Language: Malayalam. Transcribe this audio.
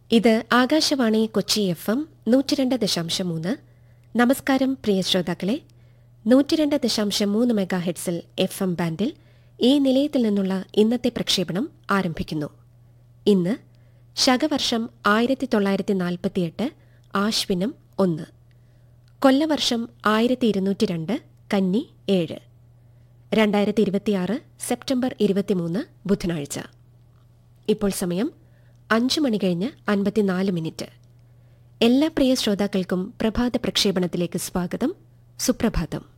ഇത് ആകാശവാണി കൊച്ചി എഫ് എം നൂറ്റിരണ്ട് ദശാംശം മൂന്ന് നമസ്കാരം പ്രിയ ശ്രോതാക്കളെ നൂറ്റിരണ്ട് ദശാംശം മൂന്ന് മെഗാ ഹെഡ്സിൽ എഫ് എം ബാൻഡിൽ ഈ നിലയത്തിൽ നിന്നുള്ള ഇന്നത്തെ പ്രക്ഷേപണം ആരംഭിക്കുന്നു ഇന്ന് ശകവർഷം ആയിരത്തി തൊള്ളായിരത്തി നാൽപ്പത്തിയെട്ട് ആശ്വിനം ഒന്ന് കൊല്ലവർഷം ആയിരത്തി ഇരുന്നൂറ്റി രണ്ട് കന്നി ഏഴ് രണ്ടായിരത്തി ഇരുപത്തിയാറ് സെപ്റ്റംബർ ഇരുപത്തിമൂന്ന് ബുധനാഴ്ച ഇപ്പോൾ സമയം അഞ്ചു മണി കഴിഞ്ഞ് അൻപത്തിനാല് മിനിറ്റ് എല്ലാ പ്രിയ ശ്രോതാക്കൾക്കും പ്രഭാത പ്രക്ഷേപണത്തിലേക്ക് സ്വാഗതം സുപ്രഭാതം